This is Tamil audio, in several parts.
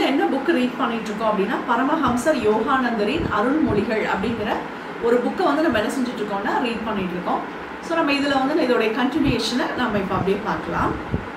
வந்து என்ன புக் ரீட் பண்ணிட்டு இருக்கோம் அப்படின்னா பரமஹம்சர் யோகானந்தரின் அருள்மொழிகள் அப்படிங்கிற ஒரு புக்கை வந்து நம்ம என்ன செஞ்சுட்டு இருக்கோம்னா ரீட் பண்ணிட்டு இருக்கோம் ஸோ நம்ம இதில் வந்து இதோடைய கண்டினியூஷனை நம்ம இப்போ அப்படியே பார்க்கலாம்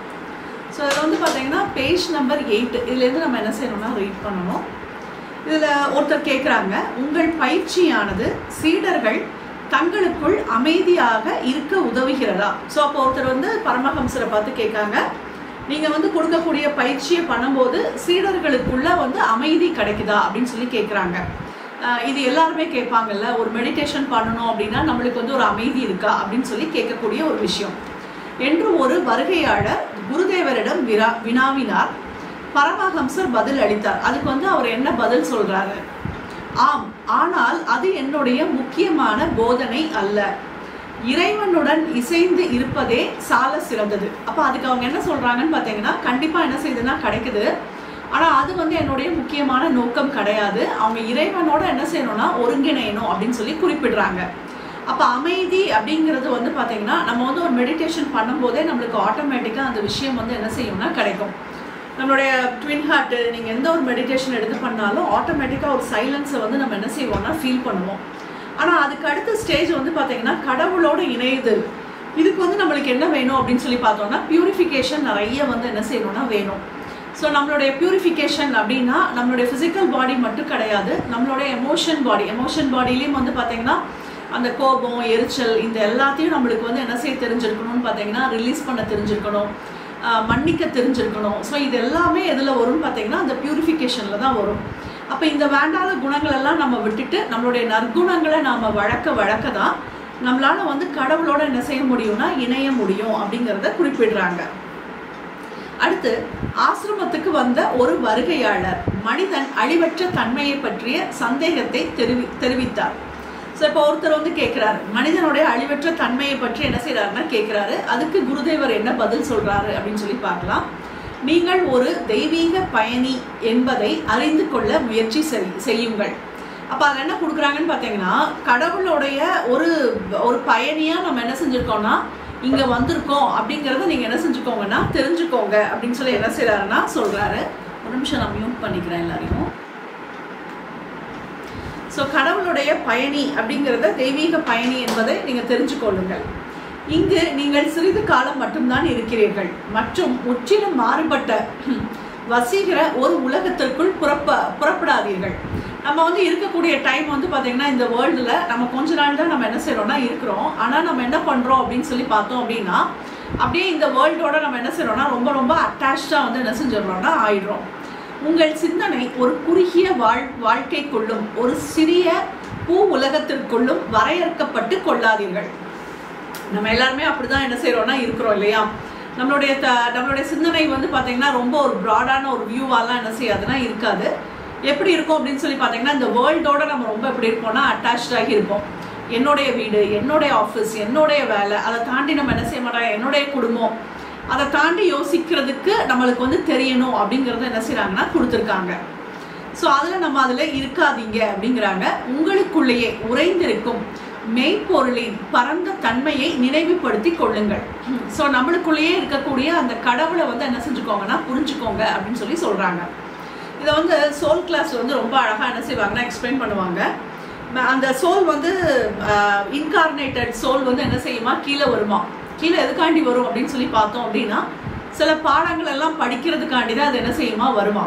ஸோ இதில் வந்து பார்த்தீங்கன்னா பேஜ் நம்பர் எயிட் இதுலேருந்து நம்ம என்ன செய்யணும்னா ரீட் பண்ணணும் இதில் ஒருத்தர் கேட்குறாங்க உங்கள் பயிற்சியானது சீடர்கள் தங்களுக்குள் அமைதியாக இருக்க உதவுகிறதா ஸோ அப்போ ஒருத்தர் வந்து பரமஹம்சரை பார்த்து கேட்காங்க நீங்கள் வந்து கொடுக்கக்கூடிய பயிற்சியை பண்ணும்போது சீடர்களுக்குள்ள வந்து அமைதி கிடைக்குதா அப்படின்னு சொல்லி கேட்குறாங்க இது எல்லாருமே கேட்பாங்கல்ல ஒரு மெடிடேஷன் பண்ணணும் அப்படின்னா நம்மளுக்கு வந்து ஒரு அமைதி இருக்கா அப்படின்னு சொல்லி கேட்கக்கூடிய ஒரு விஷயம் என்று ஒரு வருகையாளர் குருதேவரிடம் விரா வினாவினார் பரமஹம்சர் பதில் அளித்தார் அதுக்கு வந்து அவர் என்ன பதில் சொல்றாரு ஆம் ஆனால் அது என்னுடைய முக்கியமான போதனை அல்ல இறைவனுடன் இசைந்து இருப்பதே சால சிறந்தது அப்போ அதுக்கு அவங்க என்ன சொல்றாங்கன்னு பார்த்தீங்கன்னா கண்டிப்பாக என்ன செய்யுதுன்னா கிடைக்குது ஆனால் அது வந்து என்னுடைய முக்கியமான நோக்கம் கிடையாது அவங்க இறைவனோட என்ன செய்யணும்னா ஒருங்கிணையணும் அப்படின்னு சொல்லி குறிப்பிடுறாங்க அப்போ அமைதி அப்படிங்கிறது வந்து பார்த்தீங்கன்னா நம்ம வந்து ஒரு மெடிடேஷன் பண்ணும்போதே நம்மளுக்கு ஆட்டோமேட்டிக்காக அந்த விஷயம் வந்து என்ன செய்யும்னா கிடைக்கும் நம்மளுடைய ட்வின் ஹார்ட்டு நீங்கள் எந்த ஒரு மெடிடேஷன் எடுத்து பண்ணாலும் ஆட்டோமேட்டிக்காக ஒரு சைலன்ஸை வந்து நம்ம என்ன செய்வோம்னா ஃபீல் பண்ணுவோம் ஆனால் அதுக்கு அடுத்த ஸ்டேஜ் வந்து பார்த்தீங்கன்னா கடவுளோட இணையுதல் இதுக்கு வந்து நம்மளுக்கு என்ன வேணும் அப்படின்னு சொல்லி பார்த்தோம்னா பியூரிஃபிகேஷன் நிறைய வந்து என்ன செய்யணும்னா வேணும் ஸோ நம்மளுடைய பியூரிஃபிகேஷன் அப்படின்னா நம்மளுடைய ஃபிசிக்கல் பாடி மட்டும் கிடையாது நம்மளுடைய எமோஷன் பாடி எமோஷன் பாடியிலையும் வந்து பார்த்தீங்கன்னா அந்த கோபம் எரிச்சல் இந்த எல்லாத்தையும் நம்மளுக்கு வந்து என்ன செய்ய தெரிஞ்சிருக்கணும்னு பார்த்தீங்கன்னா ரிலீஸ் பண்ண தெரிஞ்சிருக்கணும் மன்னிக்க தெரிஞ்சிருக்கணும் ஸோ இது எல்லாமே எதில் வரும்னு பார்த்தீங்கன்னா அந்த பியூரிஃபிகேஷனில் தான் வரும் அப்போ இந்த வேண்டாத குணங்கள் எல்லாம் நம்ம விட்டுட்டு நம்மளுடைய நற்குணங்களை நாம் வழக்க வழக்க தான் நம்மளால வந்து கடவுளோட என்ன செய்ய முடியும்னா இணைய முடியும் அப்படிங்கிறத குறிப்பிடுறாங்க அடுத்து ஆசிரமத்துக்கு வந்த ஒரு வருகையாளர் மனிதன் அழிவற்ற தன்மையை பற்றிய சந்தேகத்தை தெரிவி தெரிவித்தார் ஸோ இப்போ ஒருத்தர் வந்து கேட்குறாரு மனிதனுடைய அழிவற்ற தன்மையை பற்றி என்ன செய்கிறாருன்னா கேட்குறாரு அதுக்கு குருதேவர் என்ன பதில் சொல்கிறாரு அப்படின்னு சொல்லி பார்க்கலாம் நீங்கள் ஒரு தெய்வீக பயணி என்பதை அறிந்து கொள்ள முயற்சி செய்யுங்கள் அப்போ அதில் என்ன கொடுக்குறாங்கன்னு பார்த்தீங்கன்னா கடவுளுடைய ஒரு ஒரு பயணியாக நம்ம என்ன செஞ்சுருக்கோம்னா இங்கே வந்திருக்கோம் அப்படிங்கிறத நீங்கள் என்ன செஞ்சுக்கோங்கன்னா தெரிஞ்சுக்கோங்க அப்படின்னு சொல்லி என்ன செய்கிறாருன்னா சொல்கிறாரு ஒரு நிமிஷம் நான் மியூட் பண்ணிக்கிறேன் எல்லாரையும் ஸோ கடவுளுடைய பயணி அப்படிங்கிறத தெய்வீக பயணி என்பதை நீங்கள் தெரிஞ்சுக்கொள்ளுங்கள் இங்கு நீங்கள் சிறிது காலம் மட்டும்தான் இருக்கிறீர்கள் மற்றும் முற்றிலும் மாறுபட்ட வசீகர ஒரு உலகத்திற்குள் புறப்ப புறப்படாதீர்கள் நம்ம வந்து இருக்கக்கூடிய டைம் வந்து பார்த்திங்கன்னா இந்த வேர்ல்டில் நம்ம கொஞ்ச நாள் தான் நம்ம என்ன செய்கிறோம்னா இருக்கிறோம் ஆனால் நம்ம என்ன பண்ணுறோம் அப்படின்னு சொல்லி பார்த்தோம் அப்படின்னா அப்படியே இந்த வேர்ல்டோட நம்ம என்ன செய்கிறோம்னா ரொம்ப ரொம்ப அட்டாச்சாக வந்து என்ன செஞ்சிடறோம்னா ஆயிடுறோம் உங்கள் சிந்தனை ஒரு குறுகிய வாழ் வாழ்க்கைக்குள்ளும் ஒரு சிறிய பூ உலகத்திற்குள்ளும் வரையறுக்கப்பட்டு கொள்ளாதீர்கள் நம்ம எல்லாருமே அப்படிதான் என்ன செய்யறோம்னா இருக்கிறோம் இல்லையா நம்மளுடைய த நம்மளுடைய சிந்தனை வந்து பார்த்தீங்கன்னா ரொம்ப ஒரு ப்ராடான ஒரு வியூவாலாம் என்ன செய்யாதுன்னா இருக்காது எப்படி இருக்கும் அப்படின்னு சொல்லி பார்த்தீங்கன்னா இந்த வேர்ல்டோட நம்ம ரொம்ப எப்படி இருப்போம்னா அட்டாச்சாகி இருப்போம் என்னுடைய வீடு என்னுடைய ஆஃபீஸ் என்னுடைய வேலை அதை தாண்டி நம்ம என்ன செய்ய மாட்டோம் என்னுடைய குடும்பம் அதை தாண்டி யோசிக்கிறதுக்கு நம்மளுக்கு வந்து தெரியணும் அப்படிங்கிறத என்ன செய்கிறாங்கன்னா கொடுத்துருக்காங்க ஸோ அதில் நம்ம அதில் இருக்காதீங்க அப்படிங்கிறாங்க உங்களுக்குள்ளேயே உறைந்திருக்கும் மெய்ப்பொருளின் பரந்த தன்மையை நினைவுபடுத்தி கொள்ளுங்கள் ஸோ நம்மளுக்குள்ளேயே இருக்கக்கூடிய அந்த கடவுளை வந்து என்ன செஞ்சுக்கோங்கன்னா புரிஞ்சுக்கோங்க அப்படின்னு சொல்லி சொல்கிறாங்க இதை வந்து சோல் கிளாஸ் வந்து ரொம்ப அழகாக என்ன செய்வாங்கன்னா எக்ஸ்பிளைன் பண்ணுவாங்க அந்த சோல் வந்து இன்கார்னேட்டட் சோல் வந்து என்ன செய்யுமா கீழே வருமா கீழே எதுக்காண்டி வரும் அப்படின்னு சொல்லி பார்த்தோம் அப்படின்னா சில பாடங்கள் எல்லாம் படிக்கிறதுக்காண்டி தான் அது என்ன செய்யுமா வருமா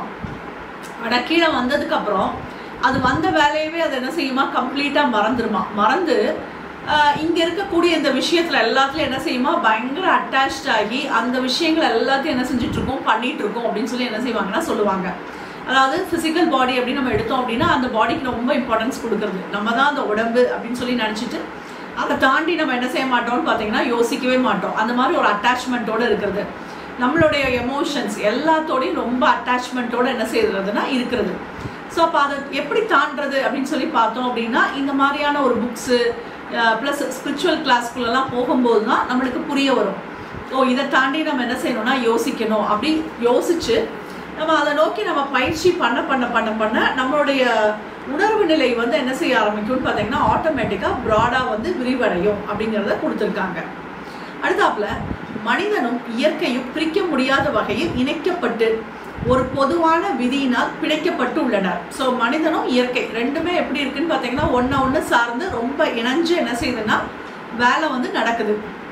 ஆனால் கீழே வந்ததுக்கு அப்புறம் அது வந்த வேலையவே அது என்ன செய்யுமா கம்ப்ளீட்டாக மறந்துடுமா மறந்து இங்கே இருக்கக்கூடிய இந்த விஷயத்தில் எல்லாத்துலையும் என்ன செய்யுமா பயங்கர அட்டாச்ட் ஆகி அந்த விஷயங்கள் எல்லாத்தையும் என்ன செஞ்சுட்டு இருக்கோம் பண்ணிட்டு இருக்கோம் அப்படின்னு சொல்லி என்ன செய்வாங்கன்னா சொல்லுவாங்க அதாவது ஃபிசிக்கல் பாடி அப்படின்னு நம்ம எடுத்தோம் அப்படின்னா அந்த பாடிக்கு ரொம்ப இம்பார்ட்டன்ஸ் கொடுக்குறது நம்ம தான் அந்த உடம்பு அப்படின்னு சொல்லி நினச்சிட்டு அதை தாண்டி நம்ம என்ன செய்ய மாட்டோம்னு பார்த்தீங்கன்னா யோசிக்கவே மாட்டோம் அந்த மாதிரி ஒரு அட்டாச்மெண்ட்டோடு இருக்கிறது நம்மளுடைய எமோஷன்ஸ் எல்லாத்தோடையும் ரொம்ப அட்டாச்மெண்ட்டோடு என்ன செய்யறதுன்னா இருக்கிறது ஸோ அப்போ அதை எப்படி தாண்டுறது அப்படின்னு சொல்லி பார்த்தோம் அப்படின்னா இந்த மாதிரியான ஒரு புக்ஸு ப்ளஸ் ஸ்பிரிச்சுவல் கிளாஸ்க்குள்ளெல்லாம் போகும்போது தான் நம்மளுக்கு புரிய வரும் ஓ இதை தாண்டி நம்ம என்ன செய்யணும்னா யோசிக்கணும் அப்படி யோசிச்சு நம்ம அதை நோக்கி நம்ம பயிற்சி பண்ண பண்ண பண்ண பண்ண நம்மளுடைய உணர்வு நிலை வந்து என்ன செய்ய ஆரம்பிக்கும்னு பார்த்தீங்கன்னா ஆட்டோமேட்டிக்காக ப்ராடாக வந்து விரிவடையும் அப்படிங்கிறத கொடுத்துருக்காங்க அடுத்தாப்புல மனிதனும் இயற்கையும் பிரிக்க முடியாத வகையில் இணைக்கப்பட்டு ஒரு பொதுவான விதியினால் பிணைக்கப்பட்டு உள்ளனர் ஸோ மனிதனும் இயற்கை ரெண்டுமே எப்படி இருக்குன்னு பார்த்தீங்கன்னா ஒன்று ஒன்று சார்ந்து ரொம்ப இணைஞ்சு என்ன செய்யுதுன்னா வேலை வந்து நடக்குது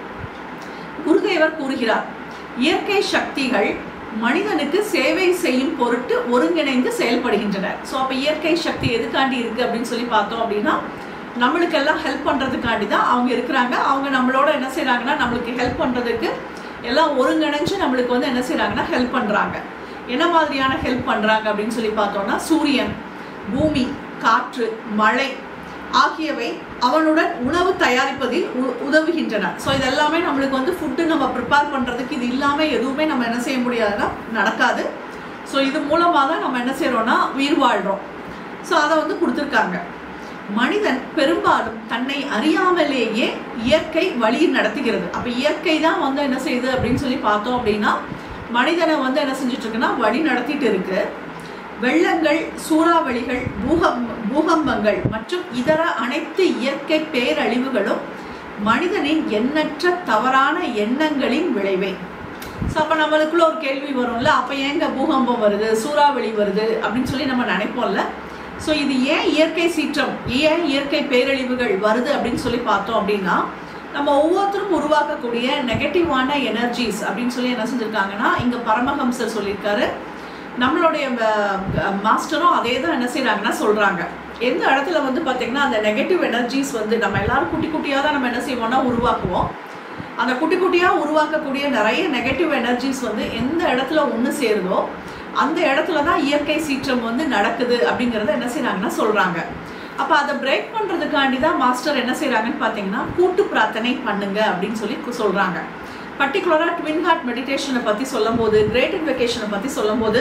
குருதேவர் கூறுகிறார் இயற்கை சக்திகள் மனிதனுக்கு சேவை செய்யும் பொருட்டு ஒருங்கிணைந்து செயல்படுகின்றன ஸோ அப்போ இயற்கை சக்தி எதுக்காண்டி இருக்கு அப்படின்னு சொல்லி பார்த்தோம் அப்படின்னா நம்மளுக்கெல்லாம் ஹெல்ப் பண்ணுறதுக்காண்டி தான் அவங்க இருக்கிறாங்க அவங்க நம்மளோட என்ன செய்கிறாங்கன்னா நம்மளுக்கு ஹெல்ப் பண்ணுறதுக்கு எல்லாம் ஒருங்கிணைஞ்சு நம்மளுக்கு வந்து என்ன செய்கிறாங்கன்னா ஹெல்ப் பண்ணுறாங்க என்ன மாதிரியான ஹெல்ப் பண்ணுறாங்க அப்படின்னு சொல்லி பார்த்தோம்னா சூரியன் பூமி காற்று மழை ஆகியவை அவனுடன் உணவு தயாரிப்பதில் உ- உதவுகின்றன ஸோ இதெல்லாமே நம்மளுக்கு வந்து ஃபுட்டு நம்ம ப்ரிப்பேர் பண்ணுறதுக்கு இது இல்லாமல் எதுவுமே நம்ம என்ன செய்ய முடியாதுன்னா நடக்காது ஸோ இது மூலமாக தான் நம்ம என்ன செய்கிறோம்னா உயிர் வாழ்கிறோம் ஸோ அதை வந்து கொடுத்துருக்காங்க மனிதன் பெரும்பாலும் தன்னை அறியாமலேயே இயற்கை வழி நடத்துகிறது அப்போ இயற்கை தான் வந்து என்ன செய்யுது அப்படின்னு சொல்லி பார்த்தோம் அப்படின்னா மனிதனை வந்து என்ன செஞ்சுட்டு இருக்குன்னா வழி நடத்திட்டு இருக்கு வெள்ளங்கள் சூறாவளிகள் பூகம் பூகம்பங்கள் மற்றும் இதர அனைத்து இயற்கை பேரழிவுகளும் மனிதனின் எண்ணற்ற தவறான எண்ணங்களின் விளைவே ஸோ அப்போ நம்மளுக்குள்ள ஒரு கேள்வி வரும்ல அப்போ ஏங்க பூகம்பம் வருது சூறாவளி வருது அப்படின்னு சொல்லி நம்ம நினைப்போம்ல ஸோ இது ஏன் இயற்கை சீற்றம் ஏன் இயற்கை பேரழிவுகள் வருது அப்படின்னு சொல்லி பார்த்தோம் அப்படின்னா நம்ம ஒவ்வொருத்தரும் உருவாக்கக்கூடிய நெகட்டிவான எனர்ஜிஸ் அப்படின்னு சொல்லி என்ன செஞ்சுருக்காங்கன்னா இங்கே பரமஹம்சர் சொல்லியிருக்காரு நம்மளுடைய மாஸ்டரும் அதே தான் என்ன செய்கிறாங்கன்னா சொல்கிறாங்க எந்த இடத்துல வந்து பார்த்தீங்கன்னா அந்த நெகட்டிவ் எனர்ஜிஸ் வந்து நம்ம எல்லாரும் குட்டி குட்டியாக தான் நம்ம என்ன செய்வோம்னா உருவாக்குவோம் அந்த குட்டி குட்டியாக உருவாக்கக்கூடிய நிறைய நெகட்டிவ் எனர்ஜிஸ் வந்து எந்த இடத்துல ஒன்று சேருதோ அந்த இடத்துல தான் இயற்கை சீற்றம் வந்து நடக்குது அப்படிங்கிறத என்ன செய்கிறாங்கன்னா சொல்கிறாங்க அப்போ அதை பிரேக் பண்ணுறதுக்காண்டி தான் மாஸ்டர் என்ன செய்கிறாங்கன்னு பார்த்தீங்கன்னா கூட்டு பிரார்த்தனை பண்ணுங்க அப்படின்னு சொல்லி சொல்கிறாங்க பர்டிகுலராக ட்வின் ஹார்ட் மெடிடேஷனை பற்றி சொல்லும்போது கிரேட் இன்வெகேஷனை பற்றி சொல்லும்போது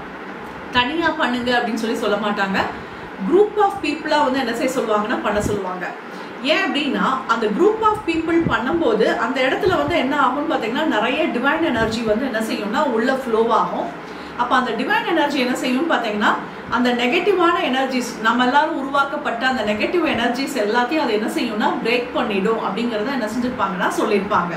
தனியாக பண்ணுங்க அப்படின்னு சொல்லி சொல்ல மாட்டாங்க குரூப் ஆஃப் பீப்புளாக வந்து என்ன செய்ய சொல்லுவாங்கன்னா பண்ண சொல்லுவாங்க ஏன் அப்படின்னா அந்த குரூப் ஆஃப் பீப்புள் பண்ணும்போது அந்த இடத்துல வந்து என்ன ஆகும்னு பார்த்தீங்கன்னா நிறைய டிவைன் எனர்ஜி வந்து என்ன செய்யும்னா உள்ள ஃப்ளோ ஆகும் அப்போ அந்த டிவைன் எனர்ஜி என்ன செய்யும்னு பார்த்தீங்கன்னா அந்த நெகட்டிவான எனர்ஜிஸ் நம்ம எல்லாரும் உருவாக்கப்பட்ட அந்த நெகட்டிவ் எனர்ஜிஸ் எல்லாத்தையும் அது என்ன செய்யும்னா பிரேக் பண்ணிடும் அப்படிங்கிறத என்ன செஞ்சிருப்பாங்கன்னா சொல்லியிருப்பாங்க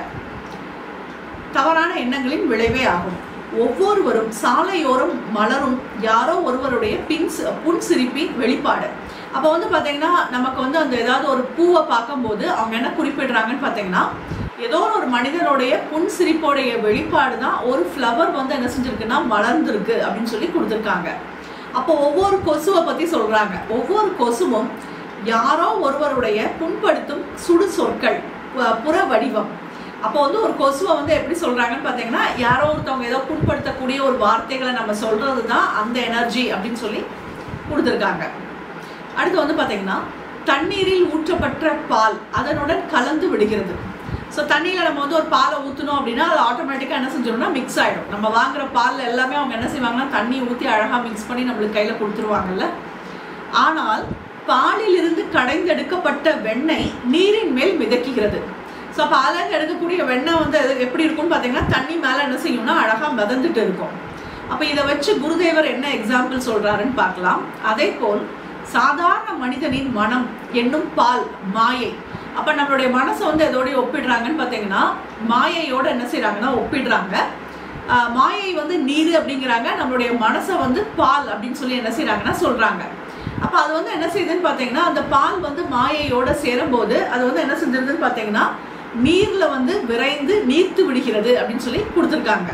தவறான எண்ணங்களின் விளைவே ஆகும் ஒவ்வொருவரும் சாலையோரம் மலரும் யாரோ ஒருவருடைய பின் புன் சிரிப்பின் வெளிப்பாடு அப்போ வந்து பார்த்தீங்கன்னா நமக்கு வந்து அந்த ஏதாவது ஒரு பூவை பார்க்கும்போது அவங்க என்ன குறிப்பிடுறாங்கன்னு பார்த்தீங்கன்னா ஏதோ ஒரு மனிதனுடைய புன் சிரிப்போடைய வெளிப்பாடு தான் ஒரு ஃப்ளவர் வந்து என்ன செஞ்சிருக்குன்னா மலர்ந்திருக்கு அப்படின்னு சொல்லி கொடுத்துருக்காங்க அப்போ ஒவ்வொரு கொசுவை பற்றி சொல்கிறாங்க ஒவ்வொரு கொசுவும் யாரோ ஒருவருடைய புண்படுத்தும் சுடு சொற்கள் பு- புற வடிவம் அப்போ வந்து ஒரு கொசுவை வந்து எப்படி சொல்றாங்கன்னு பார்த்தீங்கன்னா யாரோ ஒருத்தவங்க ஏதோ புண்படுத்தக்கூடிய ஒரு வார்த்தைகளை நம்ம சொல்றது தான் அந்த எனர்ஜி அப்படின்னு சொல்லி கொடுத்துருக்காங்க அடுத்து வந்து பார்த்தீங்கன்னா தண்ணீரில் ஊற்றப்பட்ட பால் அதனுடன் கலந்து விடுகிறது ஸோ தண்ணியில் நம்ம வந்து ஒரு பாலை ஊற்றணும் அப்படின்னா அது ஆட்டோமேட்டிக்காக என்ன செஞ்சிடும்னா மிக்ஸ் ஆகிடும் நம்ம வாங்குற பால் எல்லாமே அவங்க என்ன செய்வாங்கன்னா தண்ணி ஊற்றி அழகாக மிக்ஸ் பண்ணி நம்மளுக்கு கையில் கொடுத்துருவாங்கல்ல ஆனால் பாலிலிருந்து கடைந்தெடுக்கப்பட்ட வெண்ணெய் நீரின் மேல் மிதக்குகிறது ஸோ பாலில் எடுக்கக்கூடிய வெண்ணெய் வந்து அது எப்படி இருக்கும்னு பார்த்தீங்கன்னா தண்ணி மேலே என்ன செய்யும்னா அழகாக மிதந்துட்டு இருக்கும் அப்போ இதை வச்சு குருதேவர் என்ன எக்ஸாம்பிள் சொல்றாருன்னு பார்க்கலாம் அதே போல் சாதாரண மனிதனின் மனம் என்னும் பால் மாயை அப்போ நம்மளுடைய மனசை வந்து எதோடய ஒப்பிடுறாங்கன்னு பார்த்தீங்கன்னா மாயையோட என்ன செய்கிறாங்கன்னா ஒப்பிடுறாங்க ஆஹ் மாயை வந்து நீர் அப்படிங்கிறாங்க நம்மளுடைய மனசை வந்து பால் அப்படின்னு சொல்லி என்ன செய்கிறாங்கன்னா சொல்கிறாங்க அப்போ அது வந்து என்ன செய்யுதுன்னு பார்த்தீங்கன்னா அந்த பால் வந்து மாயையோட சேரும்போது அது வந்து என்ன செஞ்சிருதுன்னு பார்த்தீங்கன்னா நீரில் வந்து விரைந்து நீர்த்து விடுகிறது அப்படின்னு சொல்லி கொடுத்துருக்காங்க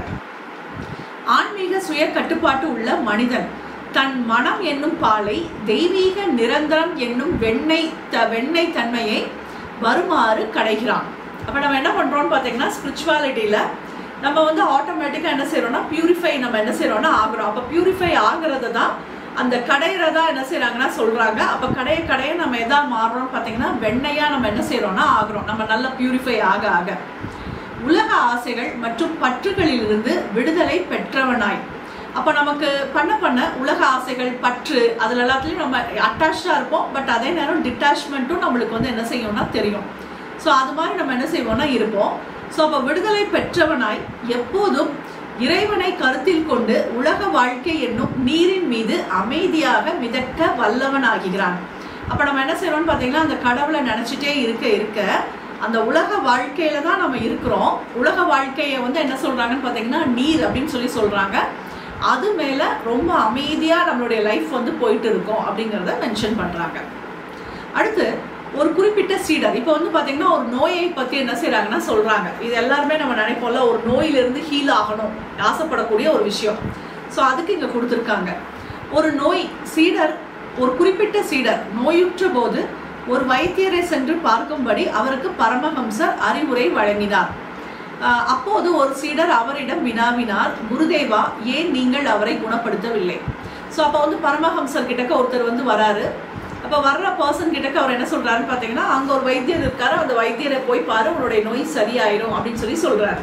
ஆன்மீக சுய கட்டுப்பாட்டு உள்ள மனிதன் தன் மனம் என்னும் பாலை தெய்வீக நிரந்தரம் என்னும் வெண்ணெய் த வெண்ணெய் தன்மையை வருமாறு கடைகிறான் அப்போ நம்ம என்ன பண்ணுறோம்னு பார்த்தீங்கன்னா ஸ்பிரிச்சுவாலிட்டியில் நம்ம வந்து ஆட்டோமேட்டிக்காக என்ன செய்கிறோம்னா பியூரிஃபை நம்ம என்ன செய்கிறோம்னா ஆகுறோம் அப்போ பியூரிஃபை ஆகுறது தான் அந்த கடையிறதா என்ன செய்கிறாங்கன்னா சொல்கிறாங்க அப்போ கடைய கடைய நம்ம எதா மாறுறோம்னு பார்த்தீங்கன்னா வெண்ணையாக நம்ம என்ன செய்கிறோம்னா ஆகுறோம் நம்ம நல்லா பியூரிஃபை ஆக ஆக உலக ஆசைகள் மற்றும் பற்றுகளிலிருந்து விடுதலை பெற்றவனாய் அப்போ நமக்கு பண்ண பண்ண உலக ஆசைகள் பற்று அதில் எல்லாத்துலேயும் நம்ம அட்டாச்சாக இருப்போம் பட் அதே நேரம் டிட்டாச்மெண்ட்டும் நம்மளுக்கு வந்து என்ன செய்யும்னா தெரியும் ஸோ அது மாதிரி நம்ம என்ன செய்வோம்னா இருப்போம் ஸோ அப்போ விடுதலை பெற்றவனாய் எப்போதும் இறைவனை கருத்தில் கொண்டு உலக வாழ்க்கை என்னும் நீரின் மீது அமைதியாக மிதக்க வல்லவனாகிறான் அப்போ நம்ம என்ன செய்யறோம்னு பார்த்தீங்கன்னா அந்த கடவுளை நினச்சிட்டே இருக்க இருக்க அந்த உலக வாழ்க்கையில தான் நம்ம இருக்கிறோம் உலக வாழ்க்கையை வந்து என்ன சொல்றாங்கன்னு பார்த்தீங்கன்னா நீர் அப்படின்னு சொல்லி சொல்றாங்க அது மேல ரொம்ப அமைதியா நம்மளுடைய லைஃப் வந்து போயிட்டு இருக்கும் அப்படிங்கிறத மென்ஷன் பண்றாங்க அடுத்து ஒரு குறிப்பிட்ட சீடர் இப்போ வந்து பாத்தீங்கன்னா ஒரு நோயை பத்தி என்ன செய்றாங்கன்னா சொல்றாங்க இது எல்லாருமே நம்ம நினைப்போம்ல ஒரு நோயிலிருந்து ஹீல் ஆகணும் ஆசைப்படக்கூடிய ஒரு விஷயம் ஸோ அதுக்கு இங்க கொடுத்துருக்காங்க ஒரு நோய் சீடர் ஒரு குறிப்பிட்ட சீடர் நோயுற்ற போது ஒரு வைத்தியரை சென்று பார்க்கும்படி அவருக்கு பரமஹம்சர் அறிவுரை வழங்கினார் ஆஹ் அப்போது ஒரு சீடர் அவரிடம் வினாவினார் குருதேவா ஏன் நீங்கள் அவரை குணப்படுத்தவில்லை ஸோ அப்போ வந்து பரமஹம்சர் கிட்டக்க ஒருத்தர் வந்து வராரு அப்போ வர்ற பர்சன் கிட்டக்க அவர் என்ன சொல்றாருன்னு பார்த்தீங்கன்னா அங்கே ஒரு வைத்தியர் இருக்காரு அந்த வைத்தியரை போய் பாரு உன்னுடைய நோய் சரியாயிரும் அப்படின்னு சொல்லி சொல்றாரு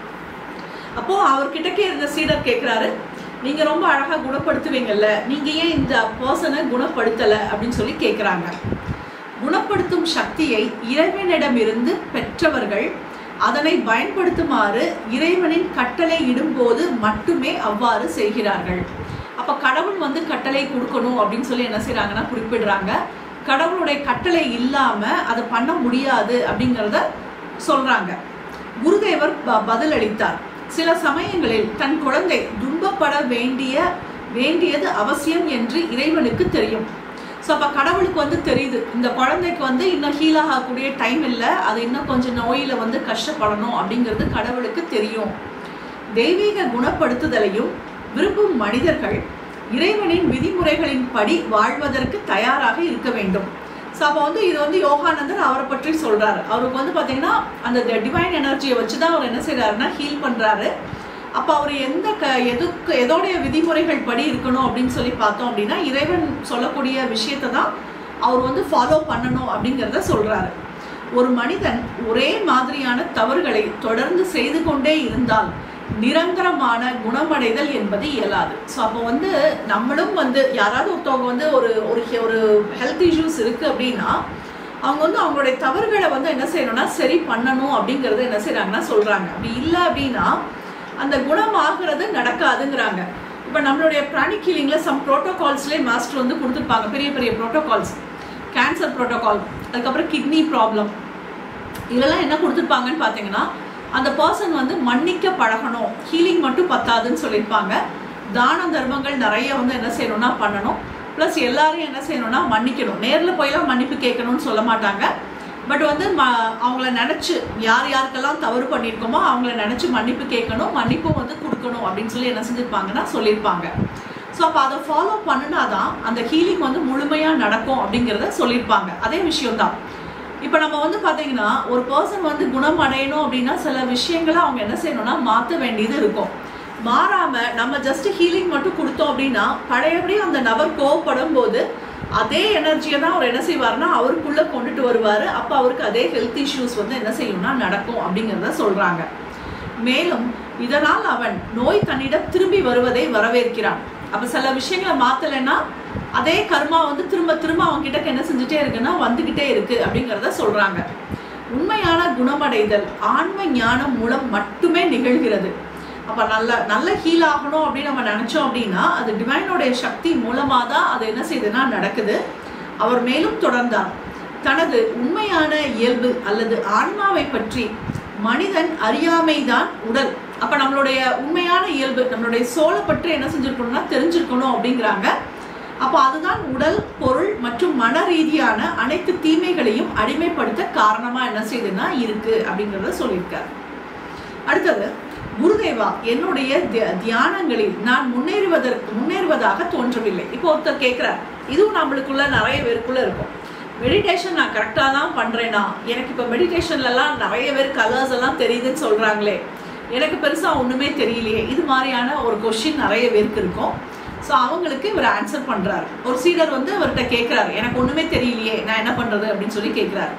அப்போ அவர் கிட்டக்கே இருந்த சீடர் கேட்குறாரு நீங்க ரொம்ப அழகா குணப்படுத்துவீங்கல்ல நீங்க ஏன் இந்த பர்சனை குணப்படுத்தல அப்படின்னு சொல்லி கேட்குறாங்க குணப்படுத்தும் சக்தியை இறைவனிடமிருந்து பெற்றவர்கள் அதனை பயன்படுத்துமாறு இறைவனின் கட்டளை இடும்போது மட்டுமே அவ்வாறு செய்கிறார்கள் அப்ப கடவுள் வந்து கட்டளை கொடுக்கணும் அப்படின்னு சொல்லி என்ன செய்றாங்கன்னா குறிப்பிடுறாங்க கடவுளுடைய கட்டளை இல்லாம அதை பண்ண முடியாது அப்படிங்கிறத சொல்றாங்க குருதேவர் ப- பதிலளித்தார் சில சமயங்களில் தன் குழந்தை துன்பப்பட வேண்டிய வேண்டியது அவசியம் என்று இறைவனுக்கு தெரியும் ஸோ அப்போ கடவுளுக்கு வந்து தெரியுது இந்த குழந்தைக்கு வந்து இன்னும் ஹீல் ஆகக்கூடிய டைம் இல்லை அது இன்னும் கொஞ்சம் நோயில வந்து கஷ்டப்படணும் அப்படிங்கிறது கடவுளுக்கு தெரியும் தெய்வீக குணப்படுத்துதலையும் விரும்பும் மனிதர்கள் இறைவனின் விதிமுறைகளின் படி வாழ்வதற்கு தயாராக இருக்க வேண்டும் ஸோ அப்போ வந்து இது வந்து யோகானந்தர் அவரை பற்றி சொல்றாரு அவருக்கு வந்து பார்த்தீங்கன்னா அந்த டிவைன் எனர்ஜியை வச்சு தான் அவர் என்ன செய்றாருன்னா ஹீல் பண்றாரு அப்போ அவர் எந்த க எதுக்கு எதோடைய விதிமுறைகள் படி இருக்கணும் அப்படின்னு சொல்லி பார்த்தோம் அப்படின்னா இறைவன் சொல்லக்கூடிய விஷயத்தை தான் அவர் வந்து ஃபாலோ பண்ணணும் அப்படிங்கிறத சொல்றாரு ஒரு மனிதன் ஒரே மாதிரியான தவறுகளை தொடர்ந்து செய்து கொண்டே இருந்தால் நிரந்தரமான குணமடைதல் என்பது இயலாது ஸோ அப்போ வந்து நம்மளும் வந்து யாராவது ஒருத்தவங்க வந்து ஒரு ஒரு ஹெ- ஒரு ஹெல்த் இஷ்யூஸ் இருக்கு அப்படின்னா அவங்க வந்து அவங்களுடைய தவறுகளை வந்து என்ன செய்யணும்னா சரி பண்ணணும் அப்படிங்கறத என்ன செய்றாங்கன்னா சொல்றாங்க அப்படி இல்லை அப்படின்னா அந்த குணமாகிறது நடக்காதுங்கிறாங்க இப்போ நம்மளுடைய பிராணிக் ஹீலிங்கில் சம் ப்ரோட்டோகால்ஸ்லேயே மாஸ்டர் வந்து கொடுத்துருப்பாங்க பெரிய பெரிய ப்ரோட்டோகால்ஸ் கேன்சர் ப்ரோட்டோகால் அதுக்கப்புறம் கிட்னி ப்ராப்ளம் இதெல்லாம் என்ன கொடுத்துருப்பாங்கன்னு பார்த்தீங்கன்னா அந்த பர்சன் வந்து மன்னிக்க பழகணும் ஹீலிங் மட்டும் பத்தாதுன்னு சொல்லியிருப்பாங்க தான தர்மங்கள் நிறைய வந்து என்ன செய்யணும்னா பண்ணணும் ப்ளஸ் எல்லாரையும் என்ன செய்யணும்னா மன்னிக்கணும் நேரில் போயெல்லாம் மன்னிப்பு கேட்கணும்னு சொல்ல மாட்டாங்க பட் வந்து ம அவங்கள நினச்சி யார் யாருக்கெல்லாம் தவறு பண்ணியிருக்கோமோ அவங்கள நினச்சி மன்னிப்பு கேட்கணும் மன்னிப்பும் வந்து கொடுக்கணும் அப்படின்னு சொல்லி என்ன செஞ்சுருப்பாங்கன்னா சொல்லியிருப்பாங்க ஸோ அப்போ அதை ஃபாலோ பண்ணினாதான் அந்த ஹீலிங் வந்து முழுமையாக நடக்கும் அப்படிங்கிறத சொல்லியிருப்பாங்க அதே விஷயம்தான் இப்போ நம்ம வந்து பார்த்தீங்கன்னா ஒரு பர்சன் வந்து குணம் அடையணும் அப்படின்னா சில விஷயங்களை அவங்க என்ன செய்யணும்னா மாற்ற வேண்டியது இருக்கும் மாறாம நம்ம ஜஸ்ட் ஹீலிங் மட்டும் கொடுத்தோம் அப்படின்னா பழையபடி அந்த நபர் கோவப்படும் போது அதே எனர்ஜியை தான் அவர் என்ன செய்வார்னா அவருக்குள்ள கொண்டுட்டு வருவார் அப்போ அவருக்கு அதே ஹெல்த் இஷ்யூஸ் வந்து என்ன செய்யும்னா நடக்கும் அப்படிங்கிறத சொல்றாங்க மேலும் இதனால் அவன் நோய் தன்னிடம் திரும்பி வருவதை வரவேற்கிறான் அப்ப சில விஷயங்களை மாத்தலைன்னா அதே கர்மா வந்து திரும்ப திரும்ப அவங்க கிட்ட என்ன செஞ்சுட்டே இருக்குன்னா வந்துகிட்டே இருக்கு அப்படிங்கிறத சொல்றாங்க உண்மையான குணமடைதல் ஆன்ம ஞானம் மூலம் மட்டுமே நிகழ்கிறது அப்ப நல்ல நல்ல ஹீல் ஆகணும் அப்படின்னு நம்ம நினைச்சோம் அப்படின்னா அது டிவைனோடைய சக்தி மூலமா தான் அது என்ன செய்யுதுன்னா நடக்குது அவர் மேலும் தொடர்ந்தார் தனது உண்மையான இயல்பு அல்லது ஆன்மாவை பற்றி மனிதன் அறியாமைதான் உடல் அப்ப நம்மளுடைய உண்மையான இயல்பு நம்மளுடைய சோலை பற்றி என்ன செஞ்சிருக்கணும்னா தெரிஞ்சிருக்கணும் அப்படிங்கிறாங்க அப்போ அதுதான் உடல் பொருள் மற்றும் மன ரீதியான அனைத்து தீமைகளையும் அடிமைப்படுத்த காரணமா என்ன செய்யுதுன்னா இருக்கு அப்படிங்கிறத சொல்லியிருக்காரு அடுத்தது குருதேவா என்னுடைய திய- தியானங்களில் நான் முன்னேறுவதற்கு முன்னேறுவதாக தோன்றவில்லை இப்போ ஒருத்தர் கேட்கிறார் இதுவும் நம்மளுக்குள்ள நிறைய பேருக்குள்ள இருக்கும் மெடிடேஷன் நான் கரெக்டாக தான் பண்றேனா எனக்கு இப்போ மெடிடேஷன்லலாம் நிறைய பேர் கலர்ஸ் எல்லாம் தெரியுதுன்னு சொல்றாங்களே எனக்கு பெருசா ஒண்ணுமே தெரியலையே இது மாதிரியான ஒரு கொஷின் நிறைய பேருக்கு இருக்கும் ஸோ அவங்களுக்கு இவர் ஆன்சர் பண்றாரு ஒரு சீடர் வந்து அவர்கிட்ட கேட்கிறாரு எனக்கு ஒண்ணுமே தெரியலையே நான் என்ன பண்றது அப்படின்னு சொல்லி கேட்கிறாரு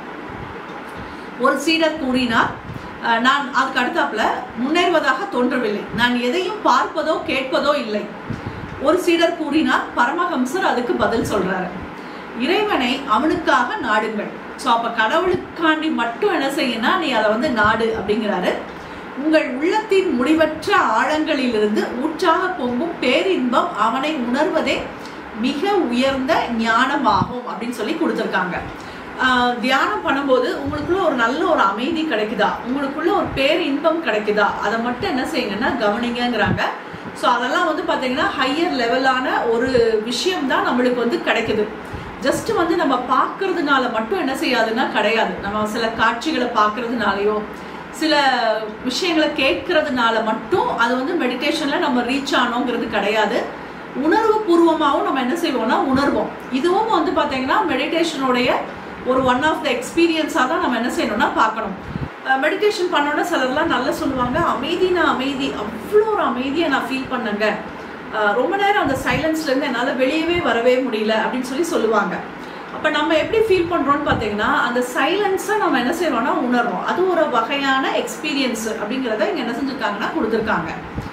ஒரு சீடர் கூறினார் "அஹ், நான் அதுக்கு அடுத்தாப்புல முன்னேறுவதாக தோன்றவில்லை நான் எதையும் பார்ப்பதோ கேட்பதோ இல்லை ஒரு சீடர் கூறினார் பரமஹம்சர் அதுக்கு பதில் சொல்றாரு இறைவனை அவனுக்காக நாடுங்கள் ஸோ அப்ப கடவுளுக்காண்டி மட்டும் என்ன செய்யணும்னா நீ அதை வந்து நாடு அப்படிங்கிறாரு உங்கள் உள்ளத்தின் முடிவற்ற ஆழங்களிலிருந்து ஊற்றாக பொங்கும் பேரின்பம் அவனை உணர்வதே மிக உயர்ந்த ஞானமாகும் அப்படின்னு சொல்லி கொடுத்துருக்காங்க ஆஹ் தியானம் பண்ணும்போது உங்களுக்குள்ள ஒரு நல்ல ஒரு அமைதி கிடைக்குதா உங்களுக்குள்ள ஒரு பேர் இன்பம் கிடைக்குதா அதை மட்டும் என்ன செய்யுங்கன்னா கவனிங்கங்கிறாங்க ஸோ அதெல்லாம் வந்து பார்த்தீங்கன்னா ஹையர் லெவலான ஒரு விஷயம் தான் நம்மளுக்கு வந்து கிடைக்குது ஜஸ்ட் வந்து நம்ம பார்க்கறதுனால மட்டும் என்ன செய்யாதுன்னா கிடையாது நம்ம சில காட்சிகளை பார்க்கறதுனாலயோ சில விஷயங்களை கேட்கறதுனால மட்டும் அது வந்து மெடிடேஷனில் நம்ம ரீச் ஆனோங்கிறது கிடையாது உணர்வு பூர்வமாகவும் நம்ம என்ன செய்வோம்னா உணர்வோம் இதுவும் வந்து பார்த்தீங்கன்னா மெடிடேஷனுடைய ஒரு ஒன் ஆஃப் த எக்ஸ்பீரியன்ஸாக தான் நம்ம என்ன செய்யணும்னா பார்க்கணும் மெடிடேஷன் பண்ணோன்னா சிலர்லாம் நல்லா சொல்லுவாங்க அமைதினா அமைதி அவ்வளோ ஒரு அமைதியை நான் ஃபீல் பண்ணேங்க அஹ் ரொம்ப நேரம் அந்த சைலன்ஸ்லேருந்து என்னால் வெளியவே வரவே முடியல அப்படின்னு சொல்லி சொல்லுவாங்க அப்போ நம்ம எப்படி ஃபீல் பண்ணுறோம்னு பார்த்தீங்கன்னா அந்த சைலன்ஸை நம்ம என்ன செய்வோம்னா உணர்றோம் அது ஒரு வகையான எக்ஸ்பீரியன்ஸ் அப்படிங்கிறத இங்கே என்ன செஞ்சுருக்காங்கன்னா கொடுத்துருக்காங்க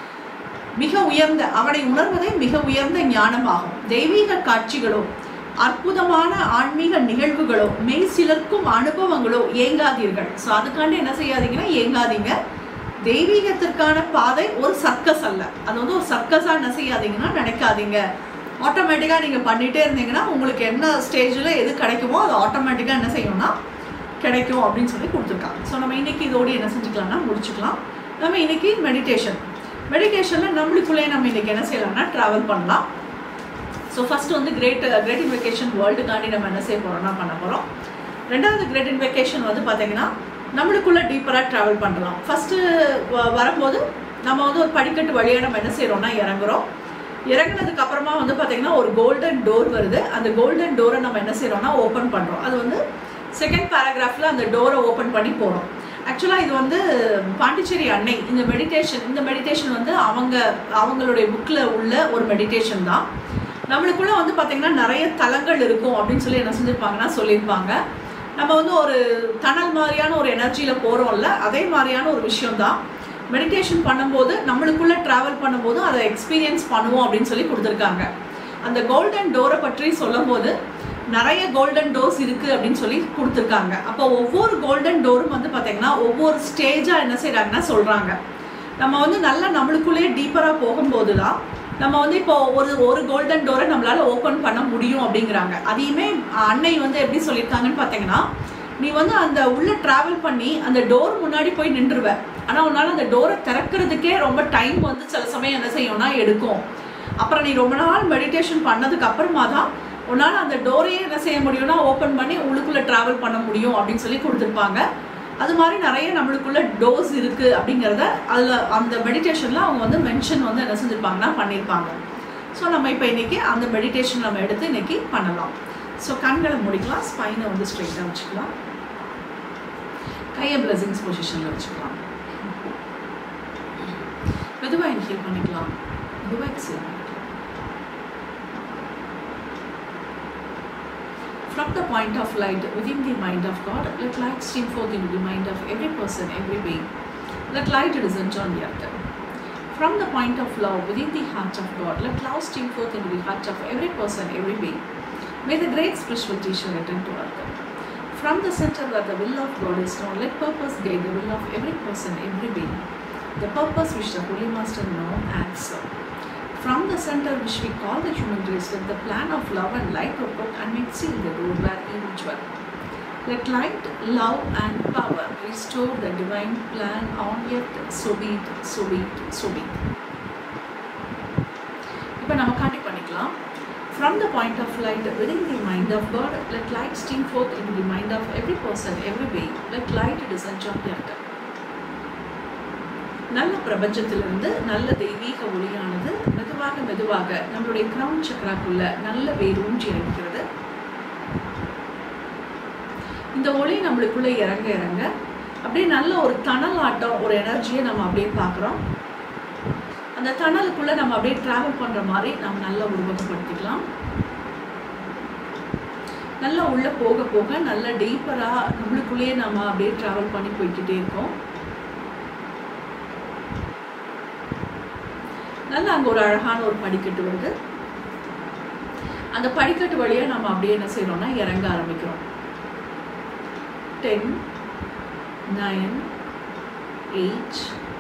மிக உயர்ந்த அவனை உணர்வதே மிக உயர்ந்த ஞானமாகும் தெய்வீக காட்சிகளோ அற்புதமான ஆன்மீக நிகழ்வுகளோ மெய் சிலர்க்கும் அனுபவங்களோ ஏங்காதீர்கள் ஸோ அதுக்காண்டி என்ன செய்யாதீங்கன்னா ஏங்காதீங்க தெய்வீகத்திற்கான பாதை ஒரு சர்க்கஸ் அல்ல அது வந்து ஒரு சர்க்கஸாக என்ன செய்யாதீங்கன்னா நினைக்காதீங்க ஆட்டோமேட்டிக்காக நீங்கள் பண்ணிகிட்டே இருந்தீங்கன்னா உங்களுக்கு என்ன ஸ்டேஜில் எது கிடைக்குமோ அது ஆட்டோமேட்டிக்காக என்ன செய்யும்னா கிடைக்கும் அப்படின்னு சொல்லி கொடுத்துருக்காங்க ஸோ நம்ம இன்னைக்கு இதோடு என்ன செஞ்சுக்கலாம்னா முடிச்சுக்கலாம் நம்ம இன்னைக்கு மெடிடேஷன் மெடிடேஷனில் நம்மளுக்குள்ளே நம்ம இன்னைக்கு என்ன செய்யலாம்னா ட்ராவல் பண்ணலாம் ஸோ ஃபர்ஸ்ட் வந்து கிரேட் கிரேட் இன்வெகேஷன் வேர்ல்டுக்காண்டி நம்ம என்ன செய்ய போகிறோம்னா பண்ண போகிறோம் ரெண்டாவது கிரேட் இன்வெகேஷன் வந்து பார்த்தீங்கன்னா நம்மளுக்குள்ள டீப்பராக ட்ராவல் பண்ணலாம் ஃபஸ்ட்டு வரும்போது நம்ம வந்து ஒரு படிக்கட்டு வழியாக நம்ம என்ன செய்கிறோம்னா இறங்குறோம் இறங்குனதுக்கு அப்புறமா வந்து பார்த்தீங்கன்னா ஒரு கோல்டன் டோர் வருது அந்த கோல்டன் டோரை நம்ம என்ன செய்கிறோம்னா ஓப்பன் பண்ணுறோம் அது வந்து செகண்ட் பேராகிராஃபில் அந்த டோரை ஓப்பன் பண்ணி போகிறோம் ஆக்சுவலாக இது வந்து பாண்டிச்சேரி அன்னை இந்த மெடிடேஷன் இந்த மெடிடேஷன் வந்து அவங்க அவங்களுடைய புக்கில் உள்ள ஒரு மெடிடேஷன் தான் நம்மளுக்குள்ள வந்து பார்த்தீங்கன்னா நிறைய தலங்கள் இருக்கும் அப்படின்னு சொல்லி என்ன செஞ்சுருப்பாங்கன்னா சொல்லியிருப்பாங்க நம்ம வந்து ஒரு டனல் மாதிரியான ஒரு எனர்ஜியில் போகிறோம்ல அதே மாதிரியான ஒரு விஷயம் தான் மெடிடேஷன் பண்ணும்போது நம்மளுக்குள்ள ட்ராவல் பண்ணும்போது அதை எக்ஸ்பீரியன்ஸ் பண்ணுவோம் அப்படின்னு சொல்லி கொடுத்துருக்காங்க அந்த கோல்டன் டோரை பற்றி சொல்லும்போது நிறைய கோல்டன் டோர்ஸ் இருக்குது அப்படின்னு சொல்லி கொடுத்துருக்காங்க அப்போ ஒவ்வொரு கோல்டன் டோரும் வந்து பார்த்தீங்கன்னா ஒவ்வொரு ஸ்டேஜாக என்ன செய்கிறாங்கன்னா சொல்கிறாங்க நம்ம வந்து நல்லா நம்மளுக்குள்ளேயே டீப்பராக போகும்போது தான் நம்ம வந்து இப்போ ஒரு ஒரு கோல்டன் டோரை நம்மளால ஓப்பன் பண்ண முடியும் அப்படிங்கிறாங்க அதையுமே அன்னை வந்து எப்படி சொல்லியிருக்காங்கன்னு பார்த்தீங்கன்னா நீ வந்து அந்த உள்ள டிராவல் பண்ணி அந்த டோர் முன்னாடி போய் நின்றுவ ஆனால் உன்னால் அந்த டோரை திறக்கிறதுக்கே ரொம்ப டைம் வந்து சில சமயம் என்ன செய்யும்னா எடுக்கும் அப்புறம் நீ ரொம்ப நாள் மெடிடேஷன் பண்ணதுக்கு அப்புறமா தான் உன்னால் அந்த டோரையே என்ன செய்ய முடியும்னா ஓப்பன் பண்ணி உள்ளுக்குள்ளே ட்ராவல் பண்ண முடியும் அப்படின்னு சொல்லி கொடுத்துருப்பாங்க அது மாதிரி நிறைய நம்மளுக்குள்ள டோஸ் இருக்குது அப்படிங்கிறத அதில் அந்த மெடிடேஷனில் அவங்க வந்து மென்ஷன் வந்து என்ன செஞ்சுருப்பாங்கன்னா பண்ணியிருப்பாங்க ஸோ நம்ம இப்போ இன்றைக்கி அந்த மெடிடேஷன் நம்ம எடுத்து இன்றைக்கி பண்ணலாம் ஸோ கண்களை முடிக்கலாம் ஸ்பைனை வந்து ஸ்ட்ரைட்டாக வச்சுக்கலாம் கையை பிளஸிங்ஸ் பொசிஷனில் வச்சுக்கலாம் மெதுவாக இன்ஹேல் பண்ணிக்கலாம் மெதுவாக எக்ஸேல் பண்ணிக்கலாம் From the point of light within the mind of God, let light stream forth into the mind of every person, every being. Let light descend on the earth. From the point of love within the heart of God, let love stream forth into the heart of every person, every being. May the great spiritual teacher return to earth. From the center where the will of God is known, let purpose guide the will of every person, every being. The purpose which the Holy Master know and serve. From the center which we call the human race, let the plan of love and light purport and make seal the road where evil dwell. Let light, love, and power restore the divine plan on earth. So be it, so be it, so be it. இப்போ நம்ம காண்டி பண்ணிக்கலாம் From the point of light within the mind of God, let light stream forth into the mind of every person, every being. Let light descend on the earth. நல்ல பிரபஞ்சத்திலிருந்து நல்ல தெய்வீக ஒளியானது மெதுவாக மெதுவாக நம்மளுடைய கிரவுன் சக்கராக்குள்ள நல்ல வேரூன்றி இறங்குகிறது இந்த ஒளி நம்மளுக்குள்ள இறங்க இறங்க அப்படியே நல்ல ஒரு தணல் ஆட்டம் ஒரு எனர்ஜியை நம்ம அப்படியே பார்க்குறோம் அந்த தணலுக்குள்ள நம்ம அப்படியே டிராவல் பண்ற மாதிரி நம்ம நல்லா உருவகப்படுத்திக்கலாம் நல்லா உள்ள போக போக நல்ல டீப்பரா நம்மளுக்குள்ளேயே நம்ம அப்படியே டிராவல் பண்ணி போய்கிட்டே இருக்கோம் நல்லா அங்கே ஒரு அழகான ஒரு படிக்கட்டு வருது அந்த படிக்கட்டு வழியாக நம்ம அப்படியே என்ன செய்யறோம்னா இறங்க ஆரம்பிக்கிறோம் ten nine eight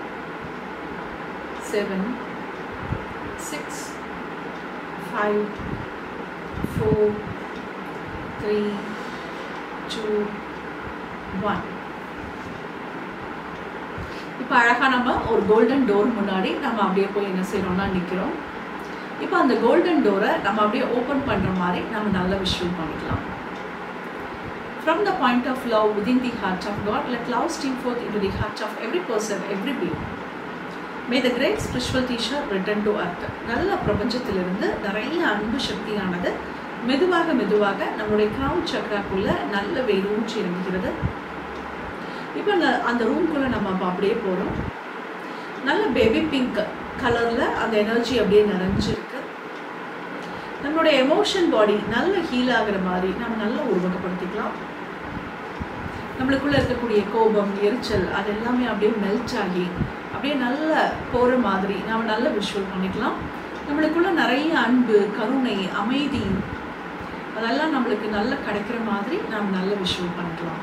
seven six five four three two one இப்போ அழகாக நம்ம ஒரு கோல்டன் டோர் முன்னாடி நம்ம அப்படியே போய் என்ன செய்கிறோம்னா நிற்கிறோம் இப்போ அந்த கோல்டன் டோரை நம்ம அப்படியே ஓப்பன் பண்ணுற மாதிரி நம்ம நல்ல விஷயம் பண்ணிக்கலாம் From the point of love within the heart of God, let love stream forth into the heart of every person, every being. May the great spiritual teacher return to earth. நல்ல பிரபஞ்சத்திலிருந்து நிறைய அன்பு சக்தியானது மெதுவாக மெதுவாக நம்மளுடைய கிரவுன் சக்ராக்குள்ள நல்ல வேரூன்றி இறங்குகிறது இப்போ அந்த அந்த ரூம்குள்ளே நம்ம அப்ப அப்படியே போகிறோம் நல்ல பேபி பிங்க் கலரில் அந்த எனர்ஜி அப்படியே நிறைஞ்சிருக்கு நம்மளுடைய எமோஷன் பாடி நல்ல ஹீல் ஆகுற மாதிரி நம்ம நல்லா உருவகப்படுத்திக்கலாம் நம்மளுக்குள்ள இருக்கக்கூடிய கோபம் எரிச்சல் அது எல்லாமே அப்படியே மெல்ட் ஆகி அப்படியே நல்ல போகிற மாதிரி நம்ம நல்ல விஷுவல் பண்ணிக்கலாம் நம்மளுக்குள்ள நிறைய அன்பு கருணை அமைதி அதெல்லாம் நம்மளுக்கு நல்ல கிடைக்கிற மாதிரி நாம் நல்ல விஷுவல் பண்ணிக்கலாம்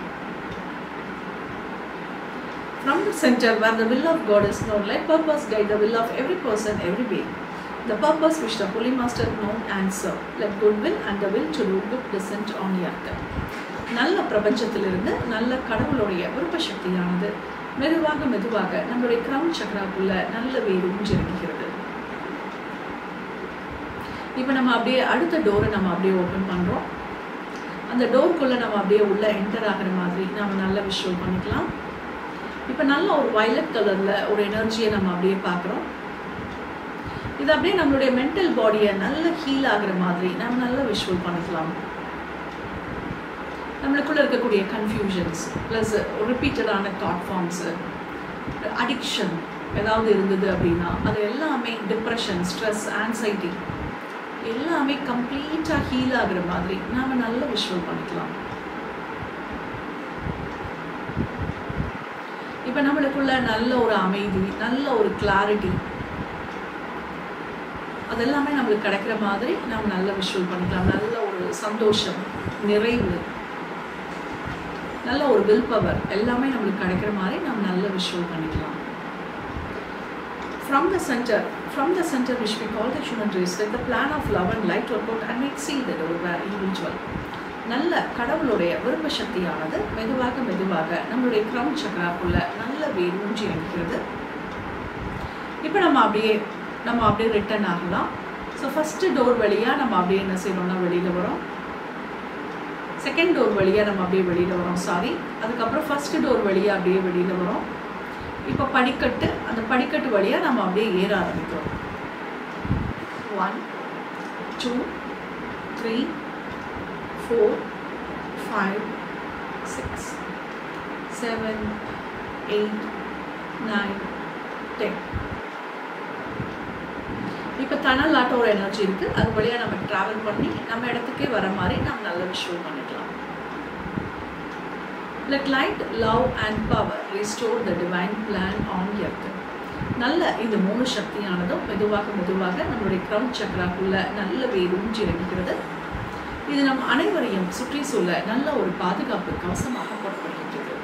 From the center where the will of God is known, let purpose guide the will of every person, every being. The purpose which the Holy Master known and serve. Let goodwill and the will to do good descend on earth. நல்ல பிரபஞ்சத்திலிருந்து நல்ல கடவுளுடைய விருப்ப சக்தியானது மெதுவாக மெதுவாக நம்மளுடைய கிரவுன் சக்கராக்குள்ள நல்ல வேறு ஊஞ்சிறங்குகிறது இப்போ நம்ம அப்படியே அடுத்த டோரை நம்ம அப்படியே ஓப்பன் பண்ணுறோம் அந்த டோருக்குள்ளே நம்ம அப்படியே உள்ள என்டர் ஆகிற மாதிரி நம்ம நல்ல விஷுவல் பண்ணிக்கலாம் இப்போ நல்ல ஒரு வயலட் கலரில் ஒரு எனர்ஜியை நம்ம அப்படியே பார்க்குறோம் இது அப்படியே நம்மளுடைய மென்டல் பாடியை நல்ல ஹீல் ஆகுற மாதிரி நம்ம நல்ல விஷுவல் பண்ணிக்கலாம் நம்மளுக்குள்ள இருக்கக்கூடிய கன்ஃபியூஷன்ஸ் ப்ளஸ் ரிப்பீட்டடான தாட் ஃபார்ம்ஸு அடிக்ஷன் ஏதாவது இருந்தது அப்படின்னா அது எல்லாமே டிப்ரெஷன் ஸ்ட்ரெஸ் ஆன்சைட்டி எல்லாமே கம்ப்ளீட்டாக ஹீல் ஆகுற மாதிரி நாம் நல்ல விஷுவல் பண்ணிக்கலாம் இப்போ நம்மளுக்குள்ள நல்ல ஒரு அமைதி நல்ல ஒரு கிளாரிட்டி அதெல்லாமே நம்மளுக்கு கிடைக்கிற மாதிரி நம்ம நல்ல விஷுவல் பண்ணிக்கலாம் நல்ல ஒரு சந்தோஷம் நிறைவு நல்ல ஒரு வில் பவர் எல்லாமே நம்மளுக்கு கிடைக்கிற மாதிரி நம்ம நல்ல விஷுவல் பண்ணிக்கலாம் From the center, from the center which we call the human race, let the plan of love and light work out and make see that our individual. நல்ல கடவுளுடைய விருப்ப சக்தியானது மெதுவாக மெதுவாக நம்மளுடைய கிரவுன் சக்கராக்குள்ள நல்ல வேரூன்றி அடிக்கிறது இப்போ நம்ம அப்படியே நம்ம அப்படியே ரிட்டர்ன் ஆகலாம் ஸோ ஃபஸ்ட்டு டோர் வழியாக நம்ம அப்படியே என்ன செய்யணும்னா வெளியில் வரோம் செகண்ட் டோர் வழியாக நம்ம அப்படியே வெளியில் வரோம் சாரி அதுக்கப்புறம் ஃபஸ்ட்டு டோர் வழியாக அப்படியே வெளியில் வரோம் இப்போ படிக்கட்டு அந்த படிக்கட்டு வழியாக நம்ம அப்படியே ஏற ஆரம்பிக்கிறோம் one two three four five six seven eight nine ten இப்போ தனல் ஆட்டோ ஒரு எனர்ஜி இருக்குது அது வழியாக நம்ம ட்ராவல் பண்ணி நம்ம இடத்துக்கே வர மாதிரி நம்ம நல்ல விஷயம் பண்ணிக்கலாம் Let light, love and power restore the divine plan on earth. நல்ல இந்த மூணு சக்தியானதும் மெதுவாக மெதுவாக நம்மளுடைய கிரவுன் சக்கராக்குள்ள நல்ல வேரூன்றி இறங்குகிறது இது நம் அனைவரையும் சுற்றி சூழ நல்ல ஒரு பாதுகாப்பு கவசமாக போடப்படுகின்றது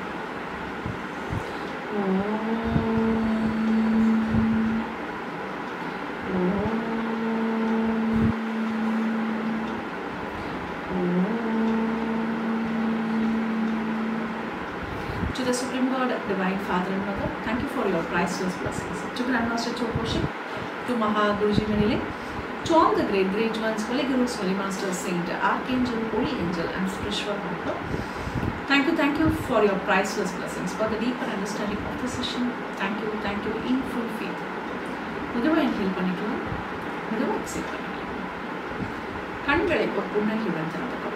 To the Supreme God, Divine Father and Mother, thank you for your priceless blessings. To Grandmaster Chokoshi, to Maha Guruji Manile, to all the great, great ones, Holy Gurus, Holy Masters, Saint, Archangel, Holy Angel, and Spiritual Mentor. Thank you, thank you for your priceless blessings, for the deeper understanding of the session. Thank you, thank you in full faith. மெதுவாக இன்ஹேல் பண்ணிக்கலாம் மெதுவாக எக்ஸேல் பண்ணிக்கலாம் கண்களை ஒரு புன்னகையுடன் திறந்து